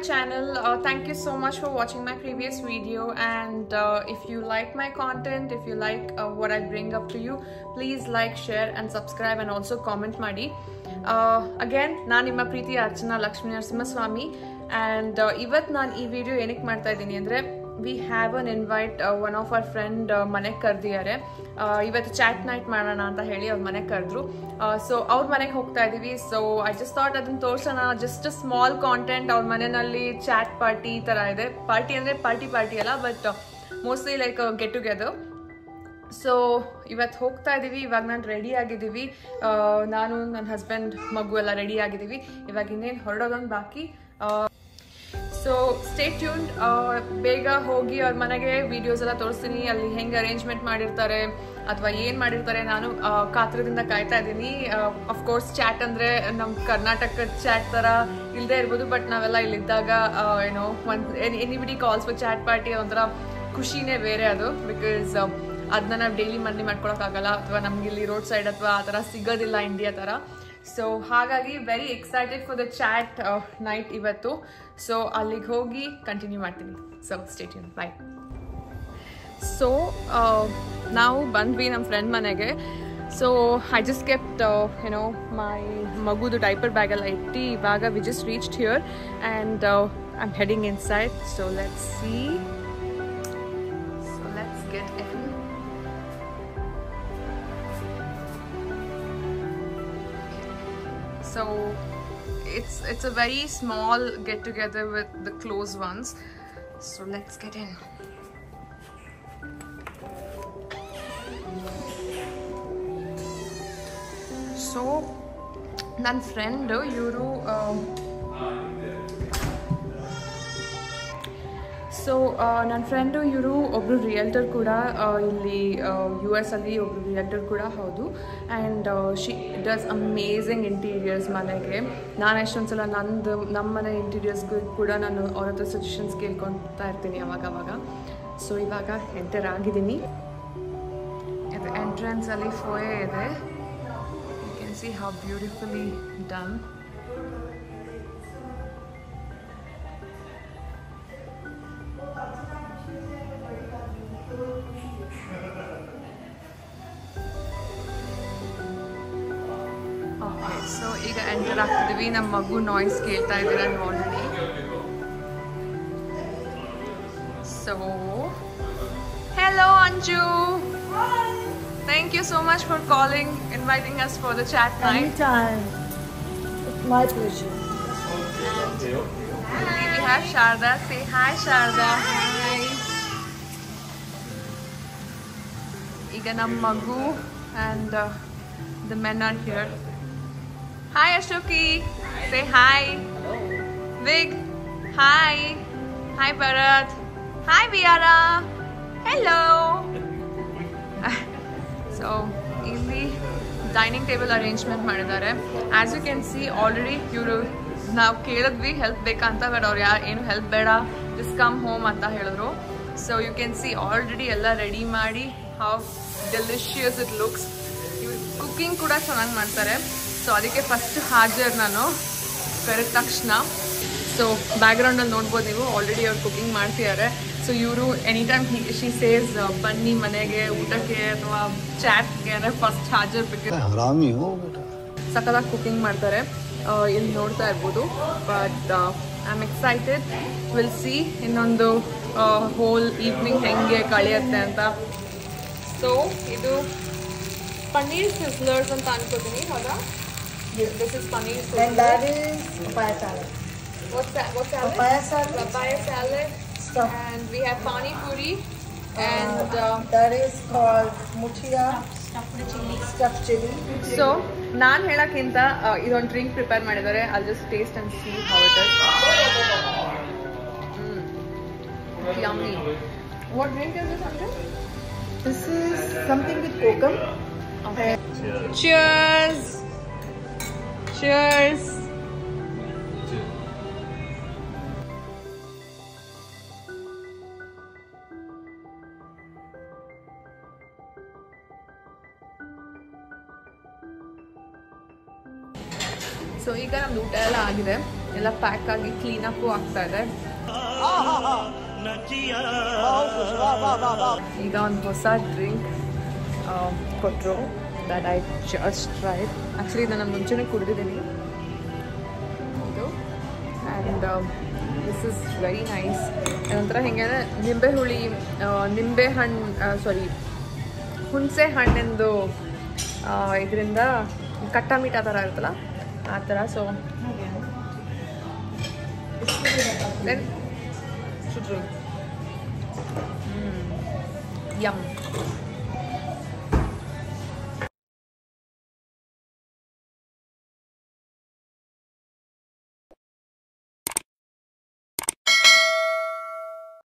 channel. Uh, thank you so much for watching my previous video. And uh, if you like my content, if you like uh, what I bring up to you, please like, share, and subscribe, and also comment ಮಾಡಿ again ನಾನು ನಿಮ್ಮ ಪ್ರೀತಿ Archana Lakshmi Narasimhaswamy and ಇವತ್ತು ನಾನು ಈ video ಏನಕ್ಕೆ ಮಾಡ್ತಾ ಇದ್ದೀನಿ ಅಂದರೆ we have an invite one of our friend ಮನೆಗೆ ಕರೆದಿದ್ದಾರೆ ಇವತ್ತು ಚಾಟ್ ನೈಟ್ ಮಾಡೋಣ ಅಂತ ಹೇಳಿ ಅವ್ರ ಮನೆಗೆ ಕರೆದ್ರು ಸೊ ಅವ್ರ ಮನೆಗೆ ಹೋಗ್ತಾ ಇದ್ದೀವಿ ಸೊ ಐ ಜಸ್ಟ್ ಥಾಟ್ ಅದನ್ನ ತೋರ್ಸೋಣ ಜಸ್ಟ್ ಸ್ಮಾಲ್ ಕಾಂಟೆಂಟ್ ಅವ್ರ ಮನೆಯಲ್ಲಿ ಚಾಟ್ ಪಾರ್ಟಿ ಈ ಥರ ಇದೆ ಪಾರ್ಟಿ ಅಂದರೆ ಪಾರ್ಟಿ ಪಾರ್ಟಿ ಅಲ್ಲ but mostly like get together so ಇವತ್ತು ಹೋಗ್ತಾ ಇದ್ದೀವಿ ಇವಾಗ ನಾನು ರೆಡಿ ಆಗಿದ್ದೀವಿ ಆ, ನಾನು ನನ್ನ ಹಸ್ಬೆಂಡ್ ಮಗು ಎಲ್ಲ ರೆಡಿ ಆಗಿದ್ದೀವಿ ಇವಾಗ ಇನ್ನೇನು ಹೊರಡೋದೊಂದು ಬಾಕಿ ಸೊ ಸ್ಟೇ ಟ್ಯೂನ್ಡ್ ಬೇಗ ಹೋಗಿ ಅವ್ರ ಮನೆಗೆ ವಿಡಿಯೋಸ್ ಎಲ್ಲ ತೋರಿಸ್ತೀನಿ ಅಲ್ಲಿ ಹೆಂಗೆ ಅರೇಂಜ್ಮೆಂಟ್ ಮಾಡಿರ್ತಾರೆ ಅಥವಾ ಏನು ಮಾಡಿರ್ತಾರೆ ನಾನು ಆ, ಕಾತ್ರದಿಂದ ಕಾಯ್ತಾ ಇದ್ದೀನಿ ಅಫ್ಕೋರ್ಸ್ ಚಾಟ್ ಅಂದರೆ ನಮ್ಮ ಕರ್ನಾಟಕದ ಚಾಟ್ ಥರ ಇಲ್ಲದೆ ಇರ್ಬೋದು ಬಟ್ ನಾವೆಲ್ಲ ಇಲ್ಲಿದ್ದಾಗ ಆ, ಏನೋ ಒಂದು anybody calls for chat party ಒಂಥರ ಖುಷಿನೇ ಬೇರೆ ಅದು ಬಿಕಾಸ್ ಅದನ್ನ ನಾವು ಡೈಲಿ ಮಂದಿ ಮಾಡ್ಕೊಳಕ್ಕಾಗಲ್ಲ ಅಥವಾ ನಮ್ಗೆ ಇಲ್ಲಿ ರೋಡ್ ಸೈಡ್ ಅಥವಾ ಆ ಥರ ಸಿಗೋದಿಲ್ಲ ಇಂಡಿಯಾ ಥರ ಸೊ ಹಾಗಾಗಿ very excited for the chat night ಇವತ್ತು ಸೊ ಅಲ್ಲಿಗೆ ಹೋಗಿ ಕಂಟಿನ್ಯೂ ಮಾಡ್ತೀನಿ ಸೊ ಸ್ಟೇಟ್ಯೂನ್ ಬಾಯ್ ಸೊ ನಾವು ಬಂದ್ವಿ ನಮ್ಮ ಫ್ರೆಂಡ್ ಮನೆಗೆ ಸೊ ಐ ಜಸ್ಟ್ ಕೆಪ್ಟ್ ಏನೋ ಮೈ ಮಗುದು ಡೈಪರ್ ಬ್ಯಾಗೆಲ್ಲ ಇಟ್ಟು ಇವಾಗ we just reached here and I am heading inside so let's see so let's get in so it's it's a very small get together with the close ones so let's get in so ನನ್ನ friend ಇವರು so ನನ್ನ friend ಇವರು ಒಬ್ಬರು realtor ಕೂಡ ಆ, ಇಲ್ಲಿ U S ಅಲ್ಲಿ ಒಬ್ಬರು ರಿಯಲ್ಟರ್ ಕೂಡ ಹೌದು and she does amazing interiors ಮನೆಗೆ ನಾನು ಎಷ್ಟೊಂದು ಸಲ ನಂದು ನಮ್ಮ ಮನೆ ಇಂಟೀರಿಯರ್ಸ್ಗೂ ಕೂಡ ನಾನು ಅವ್ರ ಹತ್ರ ಸಜೆಷನ್ಸ್ ಕೇಳ್ಕೊತಾ ಇರ್ತೀನಿ ಅವಾಗ ಅವಾಗ ಸೊ ಇವಾಗ ಎಂಟರ್ ಆಗಿದ್ದೀನಿ ಇದು ಎಂಟ್ರೆನ್ಸ್ ಅಲ್ಲಿ ಫೋಯೆ ಇದೆ you can see how beautifully done okay so ಈಗ ಎಂಟರ್ ಆಗ್ತಿದ್ದೀವಿ ನಮ್ಮ ಮಗು ನಾಯ್ಸ್ ಕೇಳ್ತಾ ಇದ್ದೀರಾ ನೀವು already so hello Anju thank you so much for calling inviting us for the chat night Anytime. It's my pleasure. we have Sharda. Say hi, Sharda. Hi. ಈಗ ನಮ್ಮ ಮಗು and uh, the men are here. Hi, Ashoki. Say hi. Vig. Hi. Hi, Bharat. Hi, Viara. Hello. So ಇಲ್ಲಿ dining table arrangement ಮಾಡಿದ್ದಾರೆ as you can see already ಇವರು ನಾವು ಕೇಳಿದ್ವಿ help ಬೇಕಂತ but ಅವ್ರು ಯಾರು ಏನು ಹೆಲ್ಪ್ ಬೇಡ ಜಸ್ಟ್ ಕಮ್ ಹೋಮ್ ಅಂತ ಹೇಳಿದ್ರು so you can see already ಎಲ್ಲ ರೆಡಿ ಮಾಡಿ ಹೌ ಡೆಲಿಷಿಯಸ್ ಇಟ್ ಲುಕ್ಸ್ ಇವ್ರು ಕುಕ್ಕಿಂಗ್ ಕೂಡ ಚೆನ್ನಾಗಿ ಮಾಡ್ತಾರೆ ಸೊ ಅದಕ್ಕೆ ಫಸ್ಟ್ ಹಾಜರ್ ನಾನು ಕರೆದ ತಕ್ಷಣ ಸೊ ಬ್ಯಾಕ್ಗ್ರೌಂಡಲ್ಲಿ ನೋಡ್ಬೋದು ನೀವು ಆಲ್ರೆಡಿ ಅವ್ರು ಕುಕಿಂಗ್ ಮಾಡ್ತಿದ್ದಾರೆ ಸೊ ಇವರು ಎನಿ ಟೈಮ್ ಶಿ ಸೇಸ್ ಬನ್ನಿ ಮನೆಗೆ ಊಟಕ್ಕೆ ಅಥವಾ ಚಾಟ್ಗೆ ಅಂದರೆ ಫಸ್ಟ್ ಹಾಜರ್ ಬೇಕು हरामी हो बेटा ಸಖತ್ತಾಗಿ ಕುಕಿಂಗ್ ಮಾಡ್ತಾರೆ ಆ, ಇಲ್ಲಿ ನೋಡ್ತಾ ಇರ್ಬೋದು but I am excited will see ಇನ್ನೊಂದು ಹೋಲ್ ಈವ್ನಿಂಗ್ ಹೆಂಗೆ ಕಳೆಯುತ್ತೆ ಅಂತ ಸೊ ಇದು ಪನ್ನೀರ್ ಸಿಸ್ಲರ್ಸ್ ಅಂತ ಅನ್ಕೋತೀನಿ ಹೌದಾ this is paneer And that is papaya salad. What's that? What's that? Papaya salad. Papaya salad. Stuff. And we have pani puri. And uh, That is called muchia. Stuffed chili. So ನಾನು ಹೇಳೋಕ್ಕಿಂತ ಇದೊಂದು drink prepare ಮಾಡಿದ್ದಾರೆ ಅಲ್ಲಿ just taste and see how it is yummy what drink is this ಅಂದ್ರೆ This is something with kokum. Okay. Cheers! Cheers! So ಈಗ ನಮ್ದು ಊಟ ಎಲ್ಲ ಆಗಿದೆ ಎಲ್ಲ ಪ್ಯಾಕ್ ಆಗಿ ಕ್ಲೀನಪ್ಪು ಆಗ್ತಾ ಇದೆ ಈಗ ಒಂದು ಹೊಸ ಡ್ರಿಂಕ್ ಕೊಟ್ಟರು that I just tried actually ನಾನು ಮುಂಚೆನೇ ಕುಡಿದಿದ್ದೀನಿ ಇದು and this is very nice ನಂತರ ಹಿಂಗೆ ನಿಂಬೆ ಹುಳಿ ಆ, ನಿಂಬೆ ಹಣ್ಣು ಸಾರಿ ಹುಣಸೆ ಹಣ್ಣಿಂದು ಇದರಿಂದ ಕಟ್ಟ ಮೀಠ ಥರ ಇರುತ್ತಲ್ಲ ಆ ಥರ ಸೊ ದೆನ್ ಶುಡ್ ಯಮ್